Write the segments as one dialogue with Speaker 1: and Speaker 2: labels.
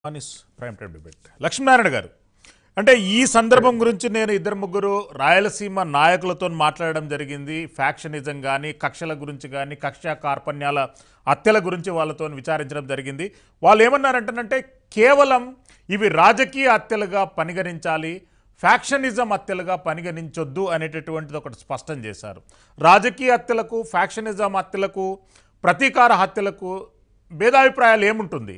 Speaker 1: ఆనిస్ prime time debate Lakshminarayana గారు అంటే ఈ సందర్భం గురించి నేను ఇద్దరు ముగ్గురు రాయలసీమ నాయకులతో మాట్లాడడం జరిగింది ఫ్యాక్షనిజం కానీ కక్షల గురించి కానీ కక్ష కార్పణ్యాల హత్యల గురించి వాళ్ళతో విచారించడం జరిగింది వాళ్ళు ఏమన్నారంటేనంటే కేవలం ఇవి రాజకీయ హత్యలుగా పరిగణించాలి ఫ్యాక్షనిజం హత్యలుగా పరిగణించొద్దు అనేటటువంటిది ఒకటి స్పష్టం చేశారు రాజకీయ హత్యలకు ఫ్యాక్షనిజం హత్యలకు ప్రతీకార హత్యలకు భేదాభిప్రాయాలు ఏముంటుంది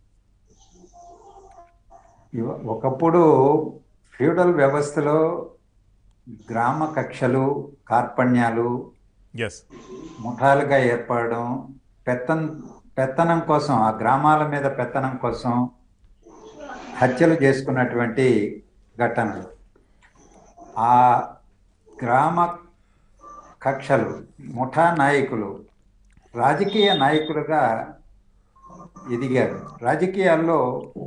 Speaker 2: ఇవ- ఒకప్పుడు ఫ్యూడల్ వ్యవస్థలో గ్రామ కక్షలు కార్పణ్యాలు
Speaker 1: ఎస్
Speaker 2: ముఠాలుగా ఏర్పడడం పెత్తన్ పెత్తనం కోసం ఆ గ్రామాల మీద పెత్తనం కోసం హత్యలు చేసుకున్నటువంటి ఘటనలు ఆ గ్రామ కక్షలు ముఠా నాయకులు రాజకీయ నాయకులుగా ఎదిగారు రాజకీయాల్లో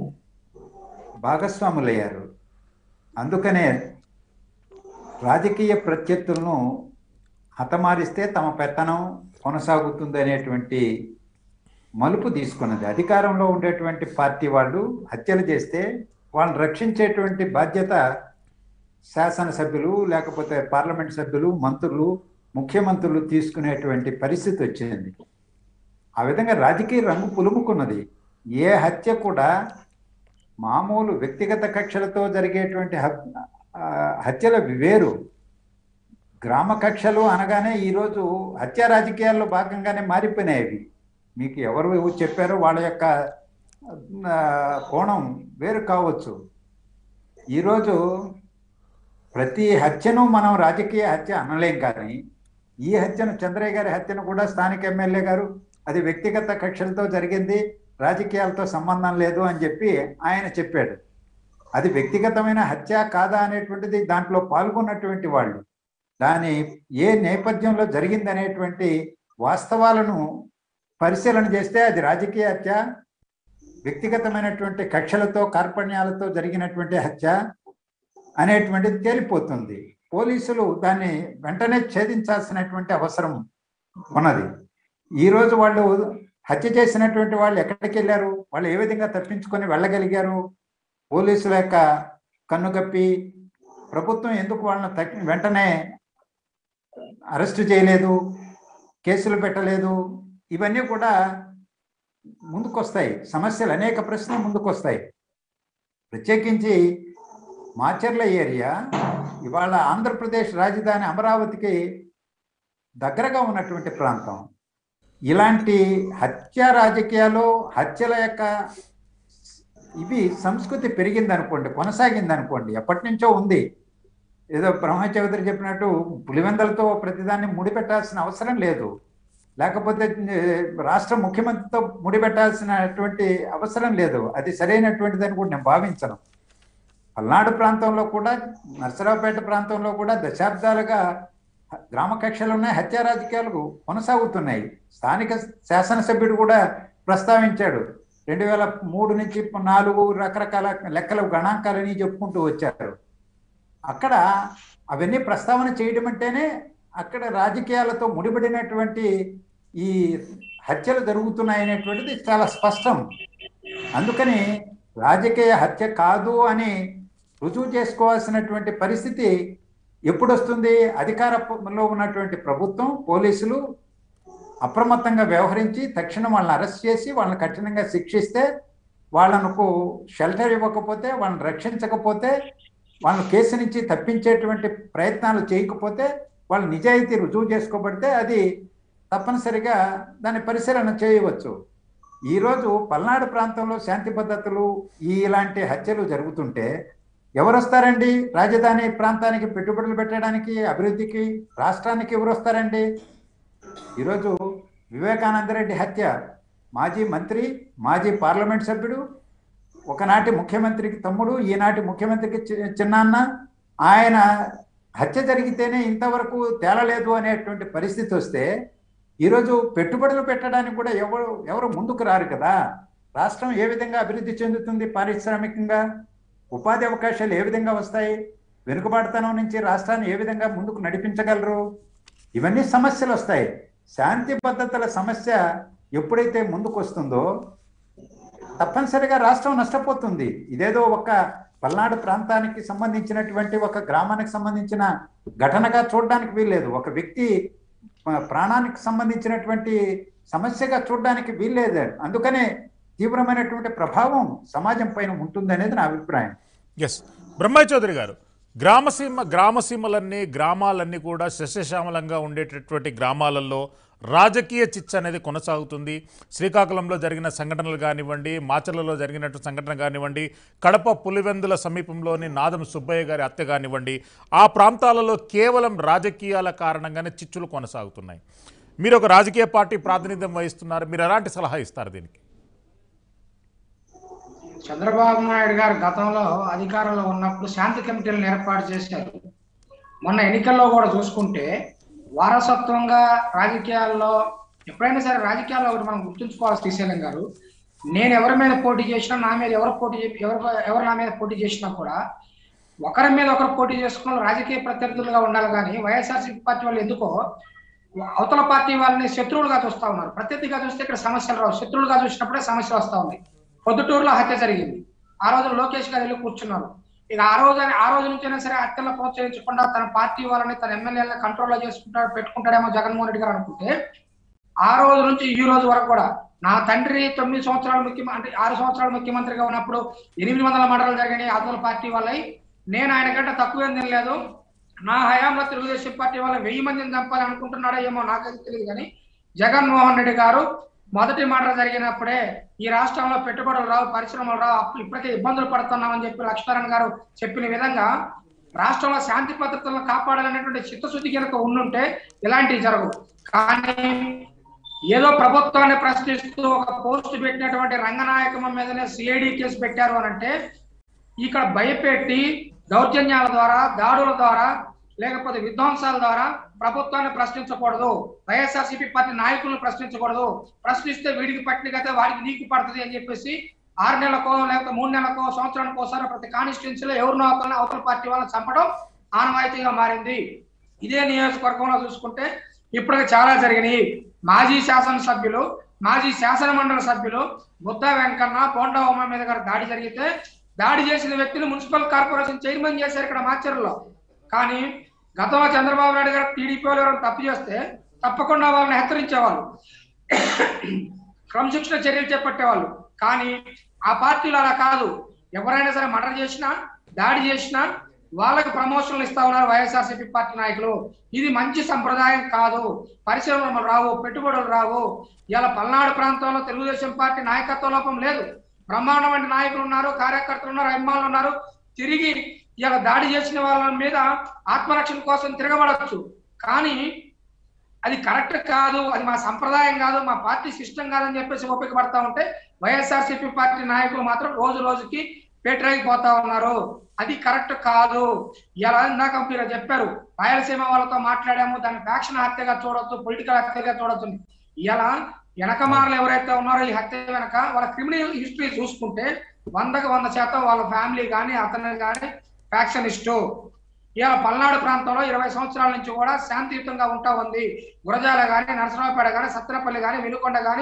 Speaker 2: భాగస్వాములయ్యారు అందుకనే రాజకీయ ప్రత్యర్థులను హతమారిస్తే తమ పెత్తనం కొనసాగుతుంది అనేటువంటి మలుపు తీసుకున్నది అధికారంలో ఉండేటువంటి పార్టీ వాళ్ళు హత్యలు చేస్తే వాళ్ళని రక్షించేటువంటి బాధ్యత శాసనసభ్యులు లేకపోతే పార్లమెంట్ సభ్యులు మంత్రులు ముఖ్యమంత్రులు తీసుకునేటువంటి పరిస్థితి వచ్చింది ఆ విధంగా రాజకీయ రంగు పులుముకున్నది ఏ హత్య కూడా మామూలు వ్యక్తిగత కక్షలతో జరిగేటువంటి హత్- ఆ, హత్యలు వేరు గ్రామ కక్షలు అనగానే ఈరోజు హత్య రాజకీయాల్లో భాగంగానే మారిపోయినాయి అవి మీకు ఎవరు చెప్పారో వాళ్ళ యొక్క ఆ, కోణం వేరు కావచ్చు ఈరోజు ప్రతి హత్యను మనం రాజకీయ హత్య అనలేం కానీ ఈ హత్యను చంద్రయ్య గారి హత్యను కూడా స్థానిక ఎమ్మెల్యే గారు అది వ్యక్తిగత కక్షలతో జరిగింది రాజకీయాలతో సంబంధం లేదు అని చెప్పి ఆయన చెప్పాడు అది వ్యక్తిగతమైన హత్య కాదా అనేటువంటిది దాంట్లో పాల్గొన్నటువంటి వాళ్ళు దాని ఏ నేపథ్యంలో జరిగింది అనేటువంటి వాస్తవాలను పరిశీలన చేస్తే అది రాజకీయ హత్య వ్యక్తిగతమైనటువంటి కక్షలతో కార్పణ్యాలతో జరిగినటువంటి హత్య అనేటువంటిది తేలిపోతుంది పోలీసులు దాన్ని వెంటనే ఛేదించాల్సినటువంటి అవసరం ఉన్నది ఈ రోజు వాళ్ళు హత్య చేసినటువంటి వాళ్ళు ఎక్కడికి వెళ్ళారు వాళ్ళు ఏ విధంగా తప్పించుకొని వెళ్ళగలిగారు పోలీసుల యొక్క కన్నుగప్పి ప్రభుత్వం ఎందుకు వాళ్ళని తక్కి- వెంటనే అరెస్టు చేయలేదు కేసులు పెట్టలేదు ఇవన్నీ కూడా ముందుకొస్తాయి సమస్యలు అనేక ప్రశ్నలు ముందుకొస్తాయి ప్రత్యేకించి మాచర్ల ఏరియా ఇవాళ ఆంధ్రప్రదేశ్ రాజధాని అమరావతికి దగ్గరగా ఉన్నటువంటి ప్రాంతం ఇలాంటి హత్య రాజకీయాలు హత్యల యొక్క ఇవి సంస్కృతి పెరిగింది అనుకోండి కొనసాగింది అనుకోండి ఎప్పటి నుంచో ఉంది ఏదో బ్రహ్మ చౌదరి చెప్పినట్టు పులివెందలతో ప్రతిదాన్ని ముడిపెట్టాల్సిన అవసరం లేదు లేకపోతే ఏ, రాష్ట్ర ముఖ్యమంత్రితో ముడిపెట్టాల్సినటువంటి అవసరం లేదు అది సరైనటువంటిదని కూడా నేను భావించను పల్నాడు ప్రాంతంలో కూడా నర్సరావుపేట ప్రాంతంలో కూడా దశాబ్దాలుగా గ్రామ కక్షలు ఉన్నాయి హత్య రాజకీయాలు కొనసాగుతున్నాయి స్థానిక శాసనసభ్యుడు కూడా ప్రస్తావించాడు రెండు వేల మూడు నుంచి నాలుగు రకరకాల లెక్కల గణాంకాలని చెప్పుకుంటూ వచ్చారు అక్కడ అవన్నీ ప్రస్తావన చేయడం అంటేనే అక్కడ రాజకీయాలతో ముడిపడినటువంటి ఈ హత్యలు జరుగుతున్నాయనేటువంటిది చాలా స్పష్టం అందుకని రాజకీయ హత్య కాదు అని రుజువు చేసుకోవాల్సినటువంటి పరిస్థితి ఎప్పుడు వస్తుంది అధికారంలో ఉన్నటువంటి ప్రభుత్వం పోలీసులు అప్రమత్తంగా వ్యవహరించి తక్షణం వాళ్ళని అరెస్ట్ చేసి వాళ్ళని కఠినంగా శిక్షిస్తే వాళ్ళకు షెల్టర్ ఇవ్వకపోతే వాళ్ళని రక్షించకపోతే వాళ్ళని కేసు నుంచి తప్పించేటువంటి ప్రయత్నాలు చేయకపోతే వాళ్ళ నిజాయితీ రుజువు చేసుకోబడితే అది తప్పనిసరిగా దాన్ని పరిశీలన చేయవచ్చు ఈరోజు పల్నాడు ప్రాంతంలో శాంతి భద్రతలు ఈ ఇలాంటి హత్యలు జరుగుతుంటే ఎవరు వస్తారండి రాజధాని ప్రాంతానికి పెట్టుబడులు పెట్టడానికి అభివృద్ధికి రాష్ట్రానికి ఎవరు వస్తారండి ఈరోజు వివేకానంద రెడ్డి హత్య మాజీ మంత్రి మాజీ పార్లమెంట్ సభ్యుడు ఒకనాటి ముఖ్యమంత్రికి తమ్ముడు ఈనాటి ముఖ్యమంత్రికి చి- చిన్నాన్న ఆయన హత్య జరిగితేనే ఇంతవరకు తేలలేదు అనేటువంటి పరిస్థితి వస్తే ఈరోజు పెట్టుబడులు పెట్టడానికి కూడా ఎవరు ఎవరు ముందుకు రారు కదా రాష్ట్రం ఏ విధంగా అభివృద్ధి చెందుతుంది పారిశ్రామికంగా ఉపాధి అవకాశాలు ఏ విధంగా వస్తాయి వెనుకబాటుతనం నుంచి రాష్ట్రాన్ని ఏ విధంగా ముందుకు నడిపించగలరు ఇవన్నీ సమస్యలు వస్తాయి శాంతి భద్రతల సమస్య ఎప్పుడైతే ముందుకు వస్తుందో తప్పనిసరిగా రాష్ట్రం నష్టపోతుంది ఇదేదో ఒక పల్నాడు ప్రాంతానికి సంబంధించినటువంటి ఒక గ్రామానికి సంబంధించిన ఘటనగా చూడడానికి వీల్లేదు ఒక వ్యక్తి ఆ, ప్రాణానికి సంబంధించినటువంటి సమస్యగా చూడడానికి వీల్లేదు అందుకనే తీవ్రమైనటువంటి ప్రభావం సమాజం పైన ఉంటుందనేది నా అభిప్రాయం
Speaker 1: ఎస్ బ్రహ్మయ్య చౌదరి గారు గ్రామసీమ గ్రామసీమలన్నీ గ్రామాలన్నీ కూడా సస్యశ్యామలంగా ఉండేటటువంటి గ్రామాలలో రాజకీయ చిచ్చ అనేది కొనసాగుతుంది శ్రీకాకుళంలో జరిగిన సంఘటనలు కానివ్వండి మాచర్లలో జరిగినట్టు సంఘటన కానివ్వండి కడప పులివెందుల సమీపంలోని నాదం సుబ్బయ్య గారి హత్య కానివ్వండి ఆ ప్రాంతాలలో కేవలం రాజకీయాల కారణంగానే చిచ్చులు కొనసాగుతున్నాయి మీరు ఒక రాజకీయ పార్టీ ప్రాతినిధ్యం వహిస్తున్నారు మీరు ఎలాంటి సలహా ఇస్తారు దీనికి
Speaker 3: చంద్రబాబు నాయుడు గారు గతంలో అధికారంలో ఉన్నప్పుడు శాంతి కమిటీలను ఏర్పాటు చేశారు మొన్న ఎన్నికల్లో కూడా చూసుకుంటే వారసత్వంగా రాజకీయాల్లో ఎప్పుడైనా సరే రాజకీయాల్లో ఒకటి మనం గుర్తుంచుకోవాలి శ్రీశైలం గారు నేను ఎవరి మీద పోటీ చేసినా నా మీద ఎవరు పోటీ చే- ఎవరు ఎవరు నా మీద పోటీ చేసినా కూడా ఒకరి మీద ఒకరు పోటీ చేసుకున్న రాజకీయ ప్రత్యర్థులుగా ఉండాలి కానీ వైఎస్ఆర్సీపీ పార్టీ వాళ్ళు ఎందుకో అవతల పార్టీ వాళ్ళని శత్రువులుగా చూస్తా ఉన్నారు ప్రత్యర్థిగా చూస్తే ఇక్కడ సమస్యలు రావు శత్రువులుగా చూసినప్పుడే సమస్యలు వస్తా ఉన్నాయి పొద్దుటూరులో హత్య జరిగింది ఆ రోజు లోకేష్ గారు వెళ్ళి కూర్చున్నారు ఇక ఆ రోజు ఆ రోజు నుంచైనా సరే హత్యలను ప్రోత్సహించకుండా తన పార్టీ వాళ్ళని తన ఎమ్మెల్యేలను కంట్రోల్లో చేసుకుంటాడు పెట్టుకుంటాడేమో జగన్మోహన్ రెడ్డి గారు అనుకుంటే ఆ రోజు నుంచి ఈ రోజు వరకు కూడా నా తండ్రి తొమ్మిది సంవత్సరాలు ముఖ్యమంత్రి అంటే ఆరు సంవత్సరాలు ముఖ్యమంత్రిగా ఉన్నప్పుడు ఎనిమిది వందల మండలాలు జరిగినాయి అవతల పార్టీ వాళ్ళవి నేను ఆయన కంటే తక్కువేం తినలేదు నా హయాంలో తెలుగుదేశం పార్టీ వాళ్ళ వెయ్యి మందిని చంపాలి అనుకుంటున్నాడో ఏమో నాకైతే తెలియదు కానీ జగన్మోహన్ రెడ్డి గారు మొదటి మాట జరిగినప్పుడే ఈ రాష్ట్రంలో పెట్టుబడులు రావు పరిశ్రమలు రావు అప్పు ఇప్పటికే ఇబ్బందులు పడుతున్నామని చెప్పి లక్ష్మీనారాయణ గారు చెప్పిన విధంగా రాష్ట్రంలో శాంతి భద్రతలను కాపాడాలనేటువంటి చిత్తశుద్ధి కనుక ఉండుంటే ఇలాంటివి జరగవు కానీ ఏదో ప్రభుత్వాన్ని ప్రశ్నిస్తూ ఒక పోస్ట్ పెట్టినటువంటి రంగనాయకమ్మ మీదనే సిఐడి కేసు పెట్టారు అని అంటే ఇక్కడ భయపెట్టి దౌర్జన్యాల ద్వారా దాడుల ద్వారా లేకపోతే విధ్వంసాల ద్వారా ప్రభుత్వాన్ని ప్రశ్నించకూడదు వైఎస్ఆర్సీపీ పార్టీ నాయకులను ప్రశ్నించకూడదు ప్రశ్నిస్తే వీడికి పట్టిన కదా వాడికి నీకు పడుతుంది అని చెప్పేసి ఆరు నెలలకో లేకపోతే మూడు నెలలకో సంవత్సరానికి ఒకసారి ప్రతి కాన్స్టిట్యున్సీలో ఎవరినో ఒకరిని అవతల పార్టీ వాళ్ళని చంపడం ఆనవాయితీగా మారింది ఇదే నియోజకవర్గంలో చూసుకుంటే ఇప్పటికి చాలా జరిగినాయి మాజీ శాసనసభ్యులు మాజీ శాసన మండలి సభ్యులు బుద్ధ వెంకన్న పోండా ఉమా మీద గారు దాడి జరిగితే దాడి చేసిన వ్యక్తిని మున్సిపల్ కార్పొరేషన్ చైర్మన్ చేశారు ఇక్కడ మాచర్లో కానీ గతంలో చంద్రబాబు నాయుడు గారు టీడీపీ వాళ్ళు ఎవరైనా తప్పు చేస్తే తప్పకుండా వాళ్ళని హెచ్చరించేవాళ్ళు క్రమశిక్షణ చర్యలు చేపట్టేవాళ్ళు కానీ ఆ పార్టీలు అలా కాదు ఎవరైనా సరే మర్డర్ చేసినా దాడి చేసినా వాళ్ళకి ప్రమోషన్లు ఇస్తా ఉన్నారు వైఎస్ఆర్సీపీ పార్టీ నాయకులు ఇది మంచి సంప్రదాయం కాదు పరిశ్రమలు రావు పెట్టుబడులు రావు ఇలా పల్నాడు ప్రాంతంలో తెలుగుదేశం పార్టీ నాయకత్వ లోపం లేదు బ్రహ్మాండమైన నాయకులు ఉన్నారు కార్యకర్తలు ఉన్నారు అభిమానులు ఉన్నారు తిరిగి ఇలా దాడి చేసిన వాళ్ళ మీద ఆత్మరక్షణ కోసం తిరగబడచ్చు కానీ అది కరెక్ట్ కాదు అది మా సంప్రదాయం కాదు మా పార్టీ సిస్టమ్ కాదని చెప్పేసి ఓపిక పడతా ఉంటే వైఎస్ఆర్సీపీ పార్టీ నాయకులు మాత్రం రోజు రోజుకి పేటరైపోతా ఉన్నారు అది కరెక్ట్ కాదు ఇలా ఇందాక మీరు చెప్పారు రాయలసీమ వాళ్ళతో మాట్లాడాము దాన్ని ఫ్యాక్షన్ హత్యగా చూడొద్దు పొలిటికల్ హత్యగా చూడొద్దు ఇలా వెనకమారలు ఎవరైతే ఉన్నారో ఈ హత్య వెనక వాళ్ళ క్రిమినల్ హిస్టరీ చూసుకుంటే వందకు వంద శాతం వాళ్ళ ఫ్యామిలీ కానీ అతను కానీ ఫ్యాక్షనిస్టు ఇవాళ పల్నాడు ప్రాంతంలో ఇరవై సంవత్సరాల నుంచి కూడా శాంతియుతంగా ఉంటా ఉంది గురజాల కానీ నరసరావుపేట కానీ సత్తెనపల్లి కానీ వెనుకొండ కానీ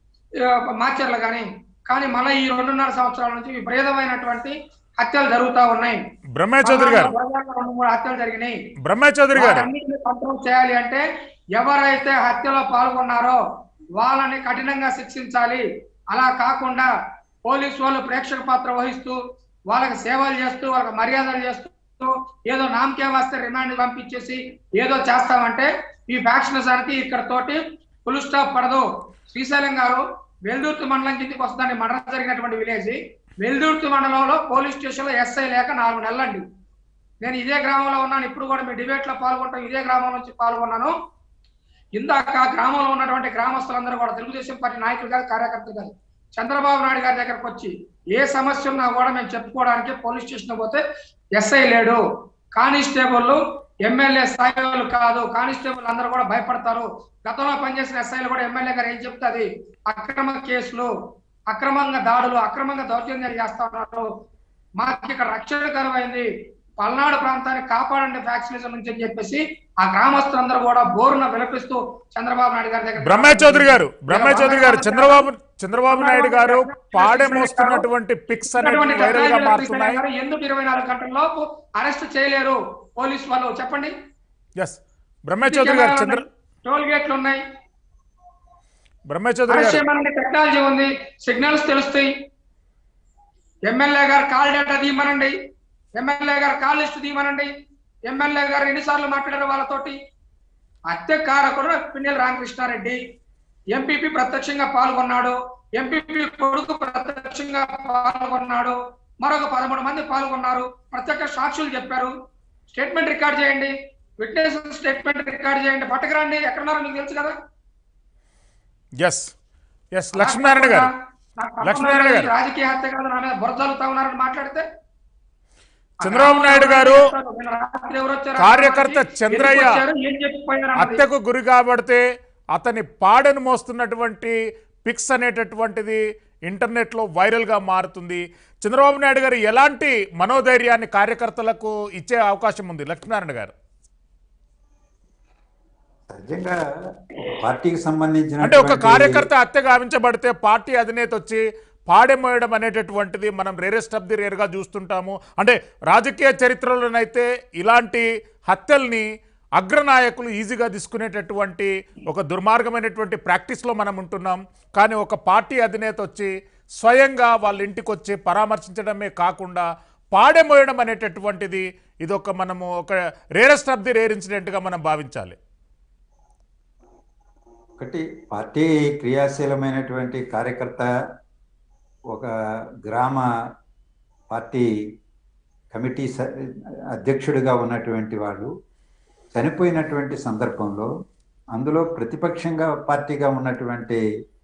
Speaker 3: మాచర్ల కానీ కానీ మళ్ళీ ఈ రెండున్నర సంవత్సరాల నుంచి విపరీతమైనటువంటి హత్యలు జరుగుతా ఉన్నాయి
Speaker 1: బ్రహ్మయ్య చౌదరి గారు
Speaker 3: గురజాలలో రెండు మూడు హత్యలు జరిగినాయి
Speaker 1: బ్రహ్మయ్య చౌదరి గారు
Speaker 3: వాటన్నిటిని కంట్రోల్ చేయాలి అంటే ఎవరైతే హత్యలో పాల్గొన్నారో వాళ్ళని కఠినంగా శిక్షించాలి అలా కాకుండా పోలీసు వాళ్ళు ప్రేక్షక పాత్ర వహిస్తూ వాళ్ళకి సేవలు చేస్తూ వాళ్ళకి మర్యాదలు చేస్తూ ఏదో నామకే వస్తే రిమాండ్ పంపించేసి ఏదో చేస్తామంటే ఈ ఫ్యాక్షనిజానికి ఇక్కడ తోటి ఫుల్ స్టాప్ పడదు శ్రీశైలం గారు వెల్దుర్తి మండలం కిందకి వస్తుందండి మరణం జరిగినటువంటి విలేజ్ వెల్దుర్తి మండలంలో పోలీస్ స్టేషన్ లో ఎస్ఐ లేక నాలుగు నెలలండి నేను ఇదే గ్రామంలో ఉన్నాను ఇప్పుడు కూడా మీ డిబేట్ లో పాల్గొంటాం ఇదే గ్రామం నుంచి పాల్గొన్నాను ఇందాక ఆ గ్రామంలో ఉన్నటువంటి గ్రామస్తులందరూ కూడా తెలుగుదేశం పార్టీ నాయకులు కాదు కార్యకర్తలు కాదు చంద్రబాబు నాయుడు గారి దగ్గరకు వచ్చి ఏ సమస్య ఉన్నా కూడా మేము చెప్పుకోవడానికి పోలీస్ స్టేషన్ పోతే ఎస్ఐ లేడు కానిస్టేబుల్ ఎమ్మెల్యే స్థాయి వాళ్ళు కాదు కానిస్టేబుల్ అందరూ కూడా భయపడతారు గతంలో పనిచేసిన ఎస్ఐలు కూడా ఎమ్మెల్యే గారు ఏం చెప్తుంది అక్రమ కేసులు అక్రమంగా దాడులు అక్రమంగా దౌర్జన్యాలు చేస్తా ఉన్నారు మాకు ఇక్కడ రక్షణ కరువైంది పల్నాడు ప్రాంతాన్ని కాపాడండి ఫ్యాక్సినిజం నుంచి అని చెప్పేసి ఆ గ్రామస్తులందరూ కూడా బోరున విలపిస్తూ చంద్రబాబు నాయుడు గారి దగ్గర
Speaker 1: బ్రహ్మే చౌదరి గారు బ్రహ్మే చౌదరి గారు చంద్రబాబు చంద్రబాబు నాయుడు గారు పాడే మోస్తున్నటువంటి పిక్స్ అనేవి
Speaker 3: ఉన్నటువంటి
Speaker 1: వైరల్ గా
Speaker 3: గద్దాయిలు
Speaker 1: మారుతున్నాయి
Speaker 3: గారు ఎందుకు ఇరవై నాలుగు గంటల లోపు అరెస్ట్ చేయలేరు పోలీసు వాళ్ళు చెప్పండి
Speaker 1: ఎస్ బ్రహ్మే చౌదరి గారు చంద్ర
Speaker 3: టోల్ గేట్లు ఉన్నాయి
Speaker 1: బ్రహ్మే చౌదరి
Speaker 3: అరెస్ట్
Speaker 1: గారు
Speaker 3: చేయమనండి టెక్నాలజీ ఉంది సిగ్నల్స్ తెలుస్తాయి ఎమ్మెల్యే గారు కాల్ డేటా తీయమనండి ఎమ్మెల్యే గారు కాల్ లిస్ట్ తీయమనండి ఎమ్మెల్యే గారు ఎన్నిసార్లు మాట్లాడారు వాళ్ళతోటి హత్య కారకుడు పిన్నెల రామకృష్ణారెడ్డి ఎంపీపీ ప్రత్యక్షంగా పాల్గొన్నాడు ఎంపీపీ కొడుకు ప్రత్యక్షంగా పాల్గొన్నాడు మరొక పదమూడు మంది పాల్గొన్నారు ప్రత్యక్ష సాక్షులు చెప్పారు స్టేట్మెంట్ రికార్డ్ చేయండి విట్నెస్ స్టేట్మెంట్ రికార్డ్ చేయండి పట్టుకురండి ఎక్కడున్నారో మీకు తెలుసు కదా
Speaker 1: ఎస్ ఎస్ లక్ష్మీనారాయణ గారు
Speaker 3: నాకు
Speaker 1: లక్ష్మీనారాయణ గారు.
Speaker 3: ఇది రాజకీయ హత్య కాదు నా మీద బురదలుతా ఉన్నారని మాట్లాడితే
Speaker 1: చంద్రబాబు నాయుడు గారు
Speaker 3: నిన్న రాత్రి ఎవరు వచ్చారు?
Speaker 1: కార్యకర్త
Speaker 3: ఎందుకు
Speaker 1: చంద్రయ్య
Speaker 3: వచ్చారు? ఏం చెప్పిపోయారు అన్నది.
Speaker 1: హత్యకు గురి కాబడితే అతని పాడను మోస్తున్నటువంటి పిక్స్ అనేటటువంటిది ఇంటర్నెట్లో వైరల్గా మారుతుంది చంద్రబాబు నాయుడు గారు ఎలాంటి మనోధైర్యాన్ని కార్యకర్తలకు ఇచ్చే అవకాశం ఉంది లక్ష్మీనారాయణ గారు
Speaker 2: సహజంగా పార్టీకి సంబంధించిన
Speaker 1: అంటే ఒక కార్యకర్త హత్య గావించబడితే పార్టీ అధినేత వచ్చి పాడెమోయడం అనేటటువంటిది మనం రేరెస్ట్ ఆఫ్ ది రేర్గా చూస్తుంటాము అంటే రాజకీయ చరిత్రలోనైతే ఇలాంటి హత్యల్ని అగ్రనాయకులు ఈజీగా తీసుకునేటటువంటి ఒక దుర్మార్గమైనటువంటి ప్రాక్టీస్లో మనం ఉంటున్నాం కానీ ఒక పార్టీ అధినేత వచ్చి స్వయంగా వాళ్ళ ఇంటికి వచ్చి పరామర్శించడమే కాకుండా పాడెమోయడం అనేటటువంటిది ఇది ఒక మనము ఒక రేరెస్ట్ ఆఫ్ ది రేర్ ఇన్సిడెంట్గా మనం భావించాలి
Speaker 2: ఒకటి పార్టీ క్రియాశీలమైనటువంటి కార్యకర్త ఒక గ్రామ పార్టీ కమిటీ స- అధ్యక్షుడిగా ఉన్నటువంటి వాళ్ళు చనిపోయినటువంటి సందర్భంలో అందులో ప్రతిపక్షంగా పార్టీగా ఉన్నటువంటి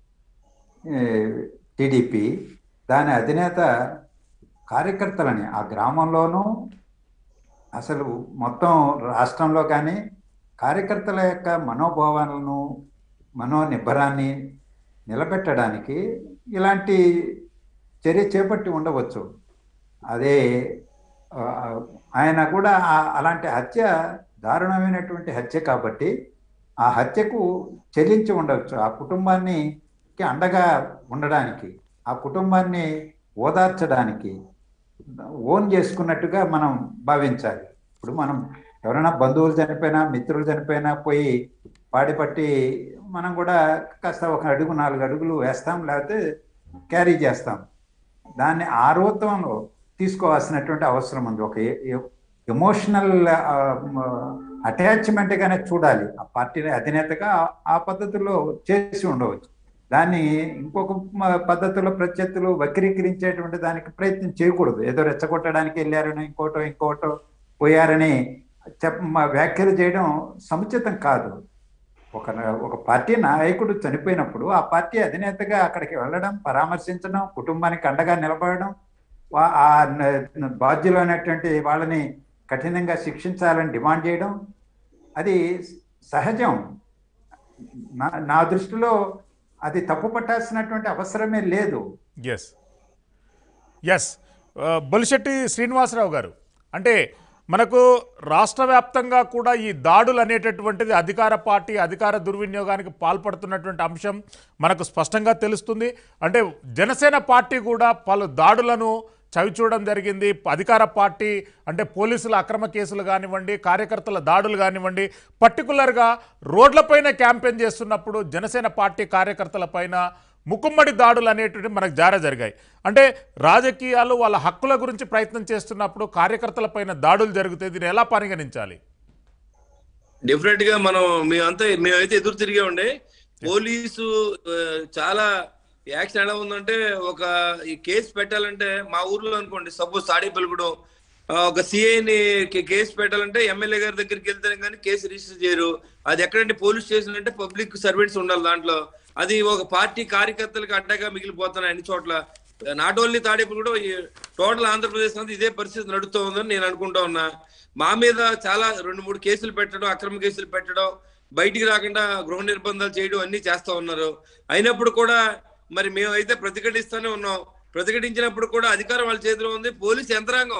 Speaker 2: టీడీపీ దాని అధినేత కార్యకర్తలని ఆ గ్రామంలోనూ అసలు మొత్తం రాష్ట్రంలో కానీ కార్యకర్తల యొక్క మనోభావాలను మనోనిబ్బరాన్ని నిలబెట్టడానికి ఇలాంటి చర్య చేపట్టి ఉండవచ్చు అదే ఆ, ఆయన కూడా ఆ- అలాంటి హత్య దారుణమైనటువంటి హత్య కాబట్టి ఆ హత్యకు చెల్లించి ఉండవచ్చు ఆ కుటుంబాన్ని కి అండగా ఉండడానికి ఆ కుటుంబాన్ని ఓదార్చడానికి ఓన్ చేసుకున్నట్టుగా మనం భావించాలి ఇప్పుడు మనం ఎవరైనా బంధువులు చనిపోయినా మిత్రులు చనిపోయినా పోయి పాడి పట్టి మనం కూడా కాస్త ఒక అడుగు నాలుగు అడుగులు వేస్తాం లేకపోతే క్యారీ చేస్తాం దాన్ని ఆ రూపంలో తీసుకోవాల్సినటువంటి అవసరం ఉంది ఒక ఎమోషనల్ అటాచ్మెంట్గానే చూడాలి ఆ పార్టీ అధినేతగా ఆ- ఆ పద్ధతిలో చేసి ఉండవచ్చు దాన్ని ఇంకొక మ- పద్ధతిలో ప్రత్యర్థులు వక్రీకరించేటువంటి దానికి ప్రయత్నం చేయకూడదు ఏదో రెచ్చగొట్టడానికి వెళ్ళారని ఇంకోటో ఇంకోటో పోయారని చెప్ మ- వ్యాఖ్యలు చేయడం సముచితం కాదు ఒక ఒక పార్టీ నాయకుడు చనిపోయినప్పుడు ఆ పార్టీ అధినేతగా అక్కడికి వెళ్ళడం పరామర్శించడం కుటుంబానికి అండగా నిలబడడం వా- ఆ న- బాధ్యులైనటువంటి వాళ్ళని కఠినంగా శిక్షించాలని డిమాండ్ చేయడం అది సహజం నా నా దృష్టిలో అది తప్పు పట్టాల్సినటువంటి అవసరమే లేదు
Speaker 1: ఎస్ ఎస్ బొలిశెట్టి శ్రీనివాసరావు గారు అంటే మనకు రాష్ట్ర వ్యాప్తంగా కూడా ఈ దాడులు అనేటటువంటిది అధికార పార్టీ అధికార దుర్వినియోగానికి పాల్పడుతున్నటువంటి అంశం మనకు స్పష్టంగా తెలుస్తుంది అంటే జనసేన పార్టీ కూడా పలు దాడులను చవిచూడడం జరిగింది అధికార పార్టీ అంటే పోలీసుల అక్రమ కేసులు కానివ్వండి కార్యకర్తల దాడులు కానివ్వండి పర్టికులర్గా రోడ్లపైన క్యాంపెయిన్ చేస్తున్నప్పుడు జనసేన పార్టీ కార్యకర్తల పైన ముకుమ్మడి దాడులు అనేటివి మనకు జార జరిగాయి అంటే రాజకీయాలు వాళ్ళ హక్కుల గురించి ప్రయత్నం చేస్తున్నప్పుడు కార్యకర్తల పైన దాడులు జరుగుతాయి దీన్ని ఎలా పరిగణించాలి
Speaker 4: డెఫినెట్ గా మనం మేమంతా మేమైతే ఎదురు తిరిగే ఉండే పోలీసు ఆ, చాలా యాక్షన్ ఎలా ఉందంటే ఒక ఈ కేసు పెట్టాలంటే మా ఊర్లో అనుకోండి సపోజ్ తాడేపల్లిగూడెం ఆ, ఒక సిఐని కేసు పెట్టాలంటే ఎమ్మెల్యే గారి దగ్గరికి వెళ్తేనే కానీ కేసు రిజిస్టర్ చేయరు అది ఎక్కడంటే పోలీస్ స్టేషన్ అంటే పబ్లిక్ సర్వెంట్స్ ఉండాలి దాంట్లో అది ఒక పార్టీ కార్యకర్తలకు అడ్డగా మిగిలిపోతున్నాయి అన్ని చోట్ల నాట్ ఓన్లీ తాడేపల్లిగూడెం ఈ టోటల్ ఆంధ్రప్రదేశ్ అంతా ఇదే పరిస్థితి నడుస్తూ ఉందని నేను అనుకుంటా ఉన్నా మా మీద చాలా రెండు మూడు కేసులు పెట్టడం అక్రమ కేసులు పెట్టడం బయటికి రాకుండా గృహ నిర్బంధాలు చేయడం అన్ని చేస్తా ఉన్నారు అయినప్పుడు కూడా మరి మేమైతే ప్రతిఘటిస్తూనే ఉన్నాం ప్రతిఘటించినప్పుడు కూడా అధికారం వాళ్ళ చేతిలో ఉంది పోలీస్ యంత్రాంగం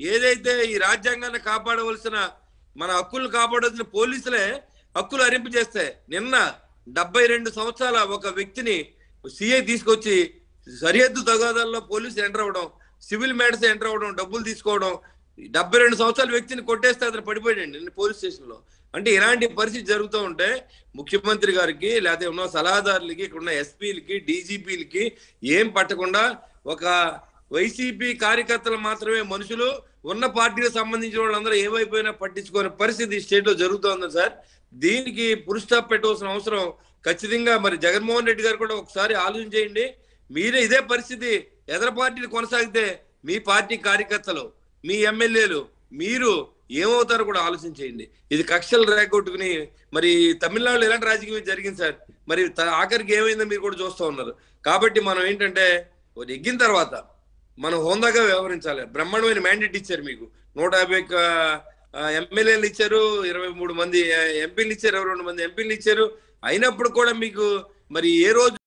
Speaker 4: ఏదైతే ఈ రాజ్యాంగాన్ని కాపాడవలసిన మన హక్కులను కాపాడవలసిన పోలీసులే హక్కులు అరింపు చేస్తే నిన్న డెబ్బై రెండు సంవత్సరాల ఒక వ్యక్తిని సిఐ తీసుకొచ్చి సరిహద్దు తగాదాల్లో పోలీసులు ఎంటర్ అవ్వడం సివిల్ మ్యాటర్స్ ఎంటర్ అవ్వడం డబ్బులు తీసుకోవడం డెబ్బై రెండు సంవత్సరాల వ్యక్తిని కొట్టేస్తే అతను పడిపోయాడు నిన్న పోలీస్ స్టేషన్ లో అంటే ఇలాంటి పరిస్థితి జరుగుతూ ఉంటే ముఖ్యమంత్రి గారికి లేకపోతే ఉన్న సలహాదారులకి ఇక్కడ ఉన్న ఎస్పీలకి డీజీపీలకి ఏం పట్టకుండా ఒక వైసీపీ కార్యకర్తలు మాత్రమే మనుషులు ఉన్న పార్టీకి సంబంధించిన వాళ్ళందరూ ఏమైపోయినా పట్టించుకునే పరిస్థితి ఈ స్టేట్ లో జరుగుతోంది సార్ దీనికి పురుష స్టాప్ పెట్టవలసిన అవసరం ఖచ్చితంగా మరి జగన్మోహన్ రెడ్డి గారు కూడా ఒకసారి ఆలోచన చేయండి మీరే ఇదే పరిస్థితి ఎదర పార్టీలు కొనసాగితే మీ పార్టీ కార్యకర్తలు మీ ఎమ్మెల్యేలు మీరు ఏమవుతారో కూడా ఆలోచన చేయండి ఇది కక్షలు రేగొట్టుకుని మరి తమిళనాడులో ఎలాంటి రాజకీయం జరిగింది సార్ మరి త- ఆఖరికి ఏమైందో మీరు కూడా చూస్తూ ఉన్నారు కాబట్టి మనం ఏంటంటే ఒకటి ఎగ్గిన తర్వాత మనం హోందాగా వ్యవహరించాలి బ్రహ్మాండమైన మ్యాండేట్ ఇచ్చారు మీకు నూట యాభై ఒక్క, ఆ, ఎమ్మెల్యేలు ఇచ్చారు ఇరవై మూడు మంది ఆ, ఎంపీలు ఇచ్చారు ఇరవై రెండు మంది ఎంపీలు ఇచ్చారు అయినప్పుడు కూడా మీకు మరి ఏ రోజు